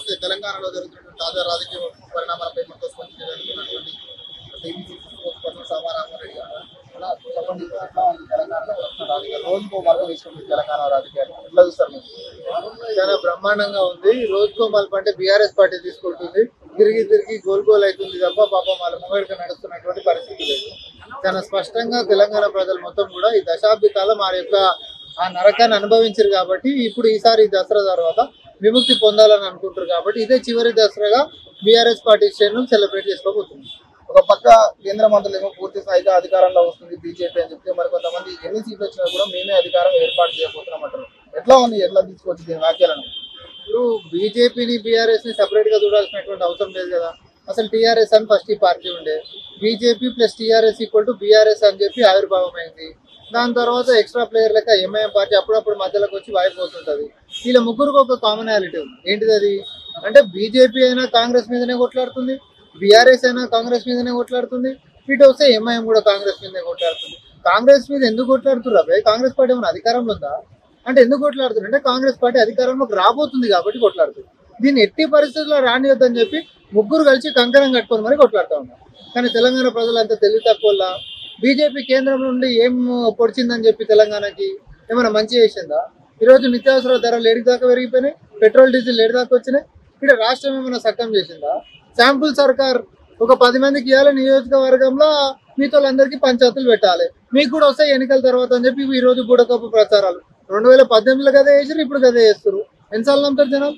చూస్తే తెలంగాణలో జరుగుతున్నటువంటి తాజా రాజకీయ పరిణామాలపై మనతో స్పందించగలుగుతున్నటువంటి టీవీ స్పోక్స్ సమారామారెడ్డి గారు అలా చెప్పండి ఎట్లా ఉంది తెలంగాణలో వస్తున్న రాజకీయాలు రోజుకో మరొక విషయం తెలంగాణ రాజకీయాలు ఎట్లా చూస్తారు మీరు చాలా బ్రహ్మాండంగా ఉంది రోజుకో మలుపు అంటే బీఆర్ఎస్ పార్టీ తీసుకుంటుంది తిరిగి తిరిగి గోల్ గోల్ అవుతుంది తప్ప పాపం వాళ్ళ ముంగడికి నడుస్తున్నటువంటి పరిస్థితి లేదు చాలా స్పష్టంగా తెలంగాణ ప్రజలు మొత్తం కూడా ఈ దశాబ్ది కాలం వారి యొక్క ఆ నరకాన్ని అనుభవించారు కాబట్టి ఇప్పుడు ఈసారి ఈ దసరా తర్వాత విముక్తి పొందాలని అనుకుంటారు కాబట్టి ఇదే చివరి దసరాగా బీఆర్ఎస్ పార్టీ శ్రేణులు సెలబ్రేట్ చేసుకోబోతుంది ఒక పక్క కేంద్ర మంత్రులు ఏమో పూర్తి స్థాయిగా అధికారంలో వస్తుంది బీజేపీ అని చెప్తే మరి కొంతమంది ఎన్ని సీట్లు వచ్చినా కూడా మేమే అధికారం ఏర్పాటు చేయబోతున్నాం అంటారు ఎట్లా ఉంది ఎట్లా తీసుకొచ్చి దీని వ్యాఖ్యలను ఇప్పుడు బీజేపీని బీఆర్ఎస్ ని సపరేట్ గా చూడాల్సినటువంటి అవసరం లేదు కదా అసలు టీఆర్ఎస్ అని ఫస్ట్ ఈ పార్టీ ఉండే BJP plus TRS equal to BRS అని చెప్పి ఆవిర్భావం అయింది దాని తర్వాత ఎక్స్ట్రా ప్లేయర్ లెక్క ఎంఐఎం పార్టీ అప్పుడప్పుడు మధ్యలోకి వచ్చి వాయిపోతుంటది వీళ్ళ ముగ్గురికి ఒక కామనాలిటీ ఉంది ఏంటిది అది అంటే బీజేపీ అయినా కాంగ్రెస్ మీదనే కొట్లాడుతుంది బీఆర్ఎస్ అయినా కాంగ్రెస్ మీదనే కొట్లాడుతుంది ఇటు వస్తే ఎంఐఎం కూడా కాంగ్రెస్ మీదనే కొట్లాడుతుంది కాంగ్రెస్ మీద ఎందుకు కొట్లాడుతున్నారు అబ్బాయి కాంగ్రెస్ పార్టీ ఏమైనా అధికారంలో ఉందా అంటే ఎందుకు కొట్లాడుతున్నారు అంటే కాంగ్రెస్ పార్టీ అధికారంలోకి రాబోతుంది కాబట్టి కొట్లాడుతుంది దీన్ని ఎట్టి పరిస్థితుల్లో రానియొద్దని చెప్పి ముగ్గురు కలిసి కంకణం కట్టుకొని మరి కొట్లాడుతూ ఉన్నారు కానీ తెలంగాణ ప్రజలంతా తెలివి తక్కువ బీజేపీ కేంద్రం నుండి ఏం పొడిచిందని చెప్పి తెలంగాణకి ఏమైనా మంచి చేసిందా ఈరోజు నిత్యావసర ధరలు ఏడు దాకా పెరిగిపోయినాయి పెట్రోల్ డీజిల్ ఏడు దాకా వచ్చినాయి ఇక్కడ రాష్ట్రం ఏమైనా సక్కం చేసిందా శాంపుల్ సర్కార్ ఒక పది మందికి ఇవ్వాలి నియోజకవర్గంలో మీతో అందరికీ పంచాయతీలు పెట్టాలి మీకు కూడా వస్తాయి ఎన్నికల తర్వాత అని చెప్పి ఈ రోజు బుడకప్పు ప్రచారాలు రెండు వేల పద్దెనిమిదిలో గదే చేసారు ఇప్పుడు గదే చేస్తారు ఎన్నిసార్లు నమ్ముతారు జనాలు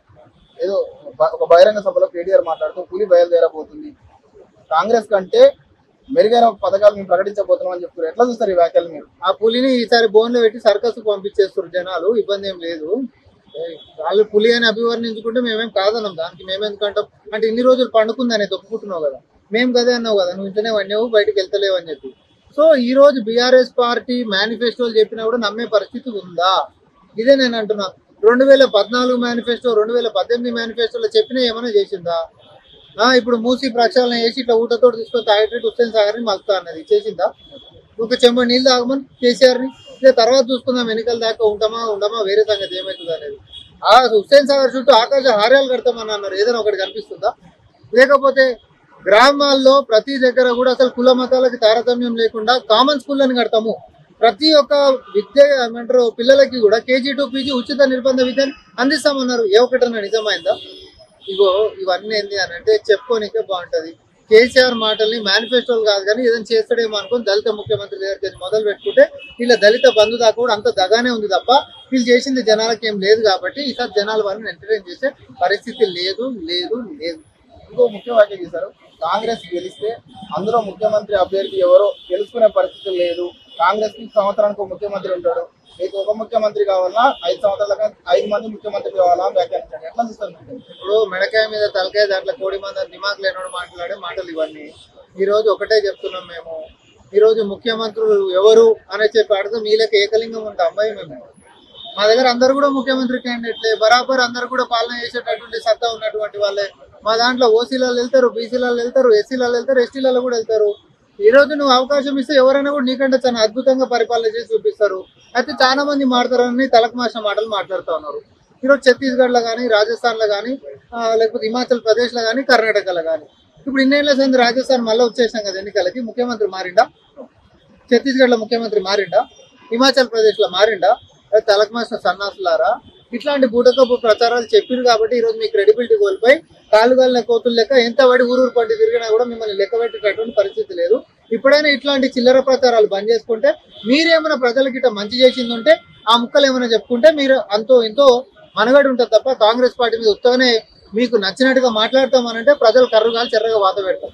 ఏదో బ- ఒక బహిరంగ సభలో కేటీఆర్ మాట్లాడుతూ పులి బయలుదేరబోతుంది కాంగ్రెస్ కంటే మెరుగైన పథకాలు మేము ప్రకటించబోతున్నాం అని చెప్తారు ఎట్లా చూస్తారు ఈ వ్యాఖ్యలు మీరు ఆ పులిని ఈసారి బోన్లో పెట్టి సర్కస్ పంపించేస్తారు జనాలు ఇబ్బంది ఏం లేదు ఏ, వాళ్ళు పులి అని అభివర్ణించుకుంటే మేమేం కాదన్నాం దానికి మేమెందుకంటాం అంటే ఇన్ని రోజులు పండుకుందని ఒప్పుకుంటున్నావు కదా మేము కదే అన్నావు కదా నువ్వు ఇంటనే వన్యావు బయటకు వెళ్తలేవు అని చెప్పి సో ఈ రోజు బీఆర్ఎస్ పార్టీ మేనిఫెస్టోలు చెప్పినా కూడా నమ్మే పరిస్థితి ఉందా ఇదే నేను అంటున్నా రెండు వేల పద్నాలుగు మేనిఫెస్టో రెండు వేల పద్దెనిమిది మేనిఫెస్టోలో చెప్పినా ఏమైనా చేసిందా ఆ, ఇప్పుడు మూసి ప్రక్షాళన చేసి ఇట్లా ఊటతో తీసుకొని తాగేటట్టు హుస్సేన్ సాగర్ని మలుతా అన్నది చేసిందా ఒక చెంబ నీళ్ళు తాగమని కేసీఆర్ని ఇక తర్వాత చూసుకుందాం ఎన్నికల దాకా ఉంటామా ఉండమా వేరే సంగతి ఏమవుతుంది అనేది ఆ హుస్సేన్ సాగర్ చుట్టూ ఆకాశ హార్యాలు కడతామని అన్నారు ఏదైనా ఒకటి కనిపిస్తుందా లేకపోతే గ్రామాల్లో ప్రతి దగ్గర కూడా అసలు కుల మతాలకి తారతమ్యం లేకుండా కామన్ స్కూళ్ళని కడతాము ప్రతి ఒక్క విద్య ఏమంటారు పిల్లలకి కూడా కేజీ టు పీజీ ఉచిత నిర్బంధ విద్యను అందిస్తామన్నారు ఏ ఒక్కటన్నా నిజమైందా ఇగో ఇవన్నీ ఏంది అని అంటే చెప్పుకోనికే బాగుంటది కేసీఆర్ మాటల్ని మేనిఫెస్టోలు కాదు కానీ ఏదైనా చేస్తాడేమో అనుకుని దళిత ముఖ్యమంత్రి దగ్గరికి వెళ్ళి మొదలు పెట్టుకుంటే వీళ్ళ దళిత బంధు దాకా కూడా అంత దగానే ఉంది తప్ప వీళ్ళు చేసింది జనాలకి ఏం లేదు కాబట్టి ఈసారి జనాల వారిని ఎంటర్టైన్ చేసే పరిస్థితి లేదు లేదు లేదు ఇంకో ముఖ్య వ్యాఖ్య చేశారు కాంగ్రెస్ గెలిస్తే అందులో ముఖ్యమంత్రి అభ్యర్థి ఎవరో తెలుసుకునే పరిస్థితి లేదు కాంగ్రెస్ కి సంవత్సరానికి ఒక ముఖ్యమంత్రి ఉంటాడు మీకు ఒక ముఖ్యమంత్రి కావాలా ఐదు సంవత్సరాలుగా ఐదు మంది ముఖ్యమంత్రి కావాలా అని వ్యాఖ్యానించాడు ఎట్లా చూస్తారు మీరు? ఇప్పుడు మెడకాయ మీద తలకాయ దాంట్లో కోడి మంద దిమాగ్ లేనోడు మాట్లాడే మాటలు ఇవన్నీ ఈ రోజు ఒకటే చెప్తున్నాం మేము ఈ రోజు ముఖ్యమంత్రులు ఎవరు అనే చెప్పి అర్థం వీళ్ళకి ఏకలింగం ఉంటే అమ్మాయి మేము మా దగ్గర అందరు కూడా ముఖ్యమంత్రి క్యాండిడేట్లే బరాబర్ అందరు కూడా పాలన చేసేటటువంటి సత్తా ఉన్నటువంటి వాళ్ళే మా దాంట్లో ఓసీలలో వెళ్తారు బీసీలలో వెళ్తారు ఎస్సీలలో వెళ్తారు ఎస్టీలలో కూడా వెళ్తారు ఈ రోజు నువ్వు అవకాశం ఇస్తే ఎవరైనా కూడా నీకంటే చాలా అద్భుతంగా పరిపాలన చేసి చూపిస్తారు అయితే చాలా మంది మాట్లాడారని తలకు మాసిన మాటలు మాట్లాడుతూ ఉన్నారు ఈరోజు ఛత్తీస్గఢ్ లో కానీ రాజస్థాన్ లో కానీ లేకపోతే హిమాచల్ ప్రదేశ్ లో కానీ కర్ణాటకలో కానీ ఇప్పుడు ఇన్నేళ్ల సంది రాజస్థాన్ మళ్ళీ వచ్చేసాం కదా ఎన్నికలకి ముఖ్యమంత్రి మారిండా ఛత్తీస్గఢ్ లో ముఖ్యమంత్రి మారిండా హిమాచల్ ప్రదేశ్ లో మారిండా అది తలకు మాసిన సన్నాసులారా ఇట్లాంటి బూటకపు ప్రచారాలు చెప్పారు కాబట్టి ఈ రోజు మీ క్రెడిబిలిటీ కోల్పోయి కాలుగాలిన కోతులు లెక్క ఎంత పడి ఊరూరు పండి తిరిగినా కూడా మిమ్మల్ని లెక్క పెట్టేటటువంటి పరిస్థితి లేదు ఇప్పుడైనా ఇట్లాంటి చిల్లర ప్రచారాలు బంద్ చేసుకుంటే మీరేమైనా ప్రజలకి ఇట్లా మంచి చేసింది ఉంటే ఆ ముక్కలు ఏమైనా చెప్పుకుంటే మీరు అంతో ఎంతో మనగడి ఉంటుంది తప్ప కాంగ్రెస్ పార్టీ మీద ఉత్తగానే మీకు నచ్చినట్టుగా మాట్లాడతామనంటే ప్రజలు కర్రుగాలు చెర్రగా వాత పెడతారు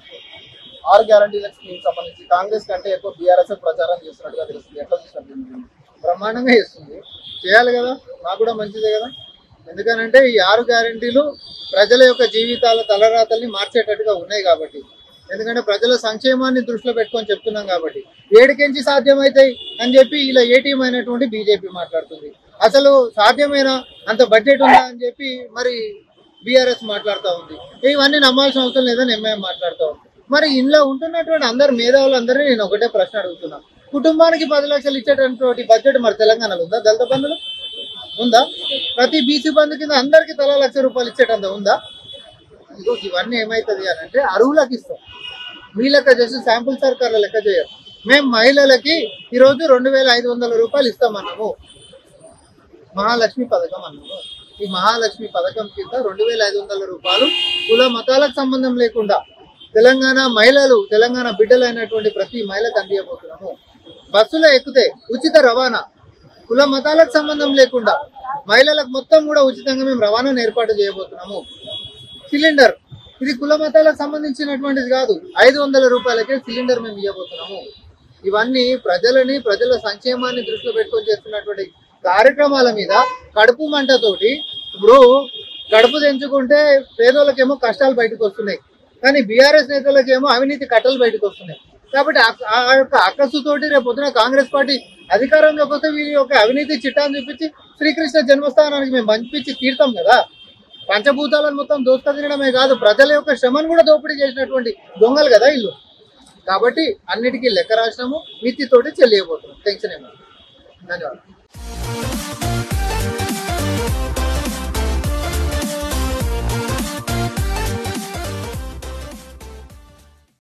ఆరు గ్యారంటీల స్కీమ్ సంబంధించి కాంగ్రెస్ కంటే ఎక్కువ బీఆర్ఎస్ ప్రచారం చేస్తున్నట్టుగా తెలుస్తుంది ఎట్లా చూస్తారు దీన్ని? బ్రహ్మాండంగా ఇస్తుంది చేయాలి కదా మాకు కూడా మంచిదే కదా ఎందుకనంటే ఈ ఆరు గ్యారంటీలు ప్రజల యొక్క జీవితాల తలరాతల్ని మార్చేటట్టుగా ఉన్నాయి కాబట్టి ఎందుకంటే ప్రజల సంక్షేమాన్ని దృష్టిలో పెట్టుకొని చెప్తున్నాం కాబట్టి ఏడికెంచి సాధ్యమవుతాయి అని చెప్పి ఇలా ఏటీఎం అయినటువంటి బీజేపీ మాట్లాడుతుంది అసలు సాధ్యమైన అంత బడ్జెట్ ఉందా అని చెప్పి మరి బీఆర్ఎస్ మాట్లాడుతూ ఉంది ఇవన్నీ నమ్మాల్సిన అవసరం లేదని ఎంఐఎం మాట్లాడుతూ ఉంది మరి ఇంట్లో ఉంటున్నటువంటి అందరు మేధావులందరినీ నేను ఒకటే ప్రశ్న అడుగుతున్నా కుటుంబానికి పది లక్షలు ఇచ్చేటటువంటి బడ్జెట్ మరి తెలంగాణలో ఉందా దళిత బంధులు ఉందా ప్రతి బీసీ బంధు కింద అందరికి తలా లక్ష రూపాయలు ఇచ్చేటంత ఉందా ఇదిగో ఇవన్నీ ఏమైతుంది అని అంటే అరువులకు ఇస్తాం మీ లెక్క చేసి శాంపుల్ సర్కార్ల లెక్క చేయరు మేము మహిళలకి ఈరోజు రెండు వేల ఐదు వందల రూపాయలు ఇస్తామన్నాము మహాలక్ష్మి పథకం అన్నాము ఈ మహాలక్ష్మి పథకం కింద రెండు వేల ఐదు వందల రూపాయలు కుల మతాలకు సంబంధం లేకుండా తెలంగాణ మహిళలు తెలంగాణ బిడ్డలైనటువంటి ప్రతి మహిళకు అందియబోతున్నాము బస్సులో ఎక్కితే ఉచిత రవాణా కుల మతాలకు సంబంధం లేకుండా మహిళలకు మొత్తం కూడా ఉచితంగా మేము రవాణాను ఏర్పాటు చేయబోతున్నాము సిలిండర్ ఇది కుల మతాలకు సంబంధించినటువంటిది కాదు ఐదు వందల రూపాయలకే సిలిండర్ మేము ఇవ్వబోతున్నాము ఇవన్నీ ప్రజలని ప్రజల సంక్షేమాన్ని దృష్టిలో పెట్టుకొని చేస్తున్నటువంటి కార్యక్రమాల మీద కడుపు మంటతోటి ఇప్పుడు కడుపు తెంచుకుంటే పేదోళ్ళకేమో కష్టాలు బయటకు వస్తున్నాయి కానీ బీఆర్ఎస్ నేతలకేమో అవినీతి కట్టలు బయటకు వస్తున్నాయి కాబట్టి ఆ- ఆ యొక్క అక్కసుతోటి రేపు పొద్దున కాంగ్రెస్ పార్టీ అధికారంలోకి వస్తే వీరి యొక్క అవినీతి చిట్టాన్ని చూపించి శ్రీకృష్ణ జన్మస్థానానికి మేము పంపించి తీర్థం కదా పంచభూతాలను మొత్తం దోసుక తినడమే కాదు ప్రజల యొక్క శ్రమను కూడా దోపిడీ చేసినటువంటి దొంగలు కదా ఇల్లు కాబట్టి అన్నిటికీ లెక్క రాసినాము మితితోటి చెల్లియబోతున్నాం టెన్షన్ ఏమో ధన్యవాదాలు